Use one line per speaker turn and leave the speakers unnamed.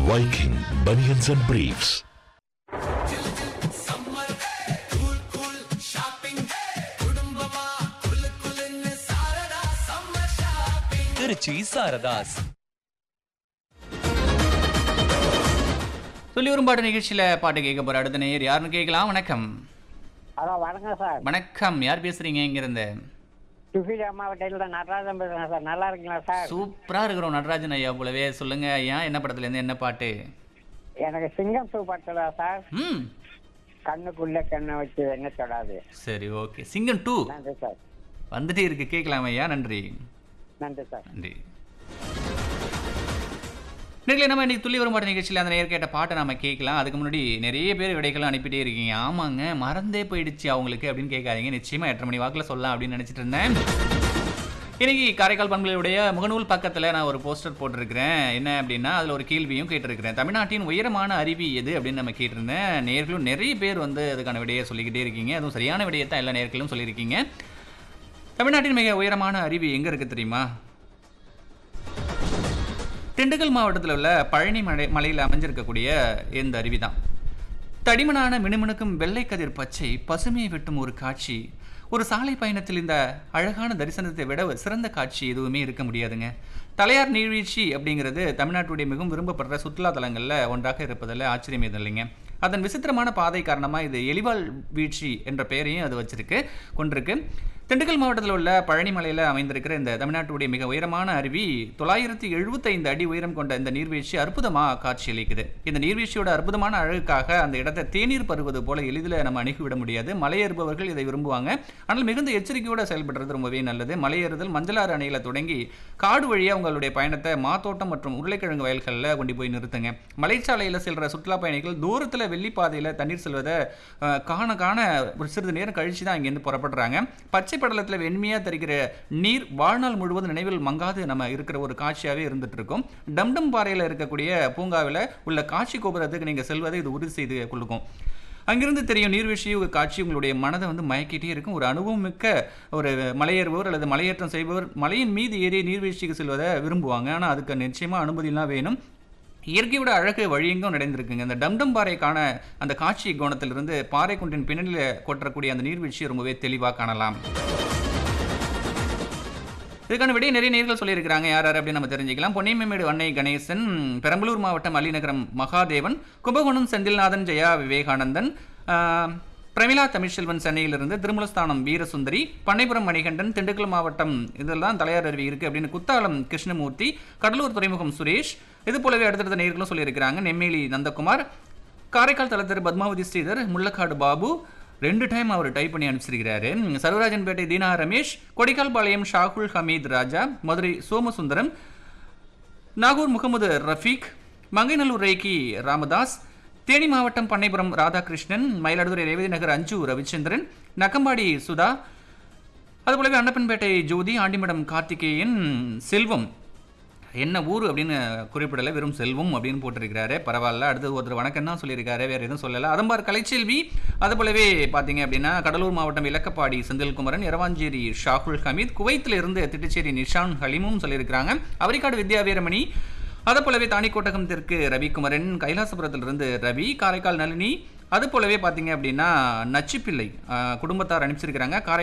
Viking Bunions and Briefs.
Trichy Saradhas
சொல்லி வரும் பாட்டு நிகழ்ச்சியில பாட்டு கேட்க போற அடுத்த நேயர் யாருன்னு கேட்கலாம் வணக்கம்
ஹலோ வணக்கம் சார்
வணக்கம் யார் பேசுறீங்க இங்க இருந்து
சுஃபிலி அம்மாவட்டையில் நடராஜன் பேசுகிறேன் சார் நல்லா இருக்கீங்களா சார்
சூப்பரா இருக்கிறோம் நடராஜன் ஐயா போலவே சொல்லுங்க ஐயா என்ன படத்துல இருந்து என்ன பாட்டு
எனக்கு சிங்கம் டூ படத்தில் சார்
ம்
கண்ணுக்குள்ளே கண்ணை வச்சு என்ன தொடாது
சரி ஓகே சிங்கம் டூ
நன்றி சார்
வந்துட்டே இருக்கு கேட்கலாம் ஐயா நன்றி
நன்றி சார்
நன்றி நேரில் நம்ம இன்னைக்கு துள்ளி வரும் பாட்டு நிகழ்ச்சியில் அந்த நேர் கேட்ட பாட்டை நம்ம கேட்கலாம் அதுக்கு முன்னாடி நிறைய பேர் விடைகளும் அனுப்பிட்டே இருக்கீங்க ஆமாங்க மறந்தே போயிடுச்சு அவங்களுக்கு அப்படின்னு கேட்காதீங்க நிச்சயமா எட்டரை மணி வாக்கில் சொல்லலாம் அப்படின்னு நினைச்சிட்டு இருந்தேன் இன்னைக்கு காரைக்கால் பண்புகளுடைய முகநூல் பக்கத்தில் நான் ஒரு போஸ்டர் போட்டிருக்கிறேன் என்ன அப்படின்னா அதில் ஒரு கேள்வியும் கேட்டிருக்கிறேன் தமிழ்நாட்டின் உயரமான அருவி எது அப்படின்னு நம்ம கேட்டிருந்தேன் நேர்களும் நிறைய பேர் வந்து அதுக்கான விடையை சொல்லிக்கிட்டே இருக்கீங்க அதுவும் சரியான விடையை தான் எல்லா நேர்களும் சொல்லியிருக்கீங்க தமிழ்நாட்டின் மிக உயரமான அருவி எங்கே இருக்குது தெரியுமா திண்டுக்கல் மாவட்டத்தில் உள்ள பழனி மலை மலையில் அமைஞ்சிருக்கக்கூடிய இந்த அருவி தான் தடிமனான மினுமினுக்கும் வெள்ளை கதிர் பச்சை பசுமையை வெட்டும் ஒரு காட்சி ஒரு சாலை பயணத்தில் இந்த அழகான தரிசனத்தை விட ஒரு சிறந்த காட்சி எதுவுமே இருக்க முடியாதுங்க தலையார் நீர்வீழ்ச்சி அப்படிங்கிறது தமிழ்நாட்டுடைய மிகவும் விரும்பப்படுற சுற்றுலா தலங்களில் ஒன்றாக இருப்பதில் ஆச்சரியம் எதுவும் இல்லைங்க அதன் விசித்திரமான பாதை காரணமாக இது எலிவால் வீழ்ச்சி என்ற பெயரையும் அது வச்சிருக்கு கொண்டிருக்கு திண்டுக்கல் மாவட்டத்தில் உள்ள பழனிமலையில் அமைந்திருக்கிற இந்த தமிழ்நாட்டுடைய மிக உயரமான அருவி தொள்ளாயிரத்தி எழுபத்தைந்து அடி உயரம் கொண்ட இந்த நீர்வீழ்ச்சி அற்புதமாக காட்சியளிக்குது இந்த நீர்வீழ்ச்சியோட அற்புதமான அழகுக்காக அந்த இடத்தை தேநீர் பருவது போல எளிதில் நம்ம அணுகிவிட முடியாது மலையேறுபவர்கள் இதை விரும்புவாங்க ஆனால் மிகுந்த எச்சரிக்கையோடு செயல்படுறது ரொம்பவே நல்லது மலையேறுதல் மஞ்சளாறு அணையில் தொடங்கி காடு வழியாக உங்களுடைய பயணத்தை மாத்தோட்டம் மற்றும் உருளைக்கிழங்கு வயல்களில் கொண்டு போய் நிறுத்துங்க மலைச்சாலையில் செல்கிற சுற்றுலா பயணிகள் தூரத்தில் வெள்ளிப்பாதையில் தண்ணீர் செல்வதை அஹ், காண காண ஒரு சிறிது நேரம் கழிச்சு தான் இங்கேருந்து புறப்படுறாங்க பச்சை படலத்தில் வெண்மையாக தெரிகிற நீர் வாழ்நாள் முழுவதும் நினைவில் மங்காது நம்ம இருக்கிற ஒரு காட்சியாகவே இருந்துட்டு இருக்கும் டம்டம் பாறையில் இருக்கக்கூடிய பூங்காவில் உள்ள காட்சி கோபுரத்துக்கு நீங்கள் செல்வதை இது உறுதி செய்து கொள்ளுக்கும் அங்கிருந்து தெரியும் நீர்வீழ்ச்சி ஒரு காட்சி உங்களுடைய மனதை வந்து மயக்கிட்டே இருக்கும் ஒரு அனுபவம் மிக்க ஒரு மலையேறுபவர் அல்லது மலையேற்றம் செய்பவர் மலையின் மீது ஏறி நீர்வீழ்ச்சிக்கு செல்வதை விரும்புவாங்க ஆனால் அதுக்கு நிச்சயமாக அனுமதியெல்லாம் வேணும் இயற்கையோட அழகு வழியெங்கும் நடந்திருக்குங்க இந்த டம்டம் பாறைக்கான அந்த காட்சி கோணத்திலிருந்து பாறை குன்றின் பின்னணியில் கொட்டக்கூடிய அந்த நீர்வீழ்ச்சியை ரொம்பவே தெளிவாக காணலாம் இதுக்கான விடைய நிறைய நேர்கள் சொல்லியிருக்கிறாங்க யார் யார் அப்படின்னு நம்ம தெரிஞ்சுக்கலாம் பொன்னியம்மேடு அன்னை கணேசன் பெரம்பலூர் மாவட்டம் அலிநகரம் மகாதேவன் கும்பகோணம் செந்தில்நாதன் ஜெயா விவேகானந்தன் ஆஹ், பிரமிளா தமிழ்செல்வன் சென்னையிலிருந்து திருமலஸ்தானம் வீரசுந்தரி பண்ணைபுரம் மணிகண்டன் திண்டுக்கல் மாவட்டம் இதெல்லாம் தலையார் அருவி இருக்கு அப்படின்னு குத்தாலம் கிருஷ்ணமூர்த்தி கடலூர் துறைமுகம் சுரேஷ் இது போலவே அடுத்தடுத்த நேர்களும் சொல்லியிருக்கிறாங்க நெம்மேலி நந்தகுமார் காரைக்கால் தளத்திரு பத்மாவதி ஸ்ரீதர் முள்ளக்காடு பாபு ரெண்டு டைம் அவர் டைப் பண்ணி அனுப்பிச்சிருக்கிறாரு சர்வராஜன்பேட்டை தீனா ரமேஷ் கொடிக்கால்பாளையம் ஷாகுல் ஹமீத் ராஜா மதுரை சோமசுந்தரம் நாகூர் முகமது ரஃபீக் மங்கைநல்லூர் ரேக்கி ராமதாஸ் தேனி மாவட்டம் பண்ணைபுரம் ராதாகிருஷ்ணன் மயிலாடுதுறை ரேவதி நகர் அஞ்சு ரவிச்சந்திரன் நக்கம்பாடி சுதா அதுபோலவே அன்னப்பன்பேட்டை ஜோதி ஆண்டிமடம் கார்த்திகேயன் செல்வம் என்ன ஊர் அப்படின்னு குறிப்பிடலை வெறும் செல்வம் அப்படின்னு போட்டிருக்கிறாரு பரவாயில்ல அடுத்து ஒருத்தர் வணக்கம் தான் சொல்லியிருக்காரு வேறு எதுவும் சொல்லலை அதம்பார் கலைச்செல்வி அது போலவே பார்த்தீங்க அப்படின்னா கடலூர் மாவட்டம் இலக்கப்பாடி செந்தில்குமரன் இரவாஞ்சேரி ஷாகுல் ஹமீத் குவைத்தில் இருந்து திட்டுச்சேரி நிஷான் ஹலிமும் சொல்லியிருக்கிறாங்க அவரிக்காடு வித்யா வீரமணி அது போலவே தாணிக்கோட்டகம் தெற்கு ரவிக்குமரன் கைலாசபுரத்திலிருந்து ரவி காரைக்கால் நளினி அது போலவே பார்த்தீங்க அப்படின்னா நச்சுப்பிள்ளை ஆஹ், குடும்பத்தார் அனுப்பிச்சிருக்கிறாங்க காரை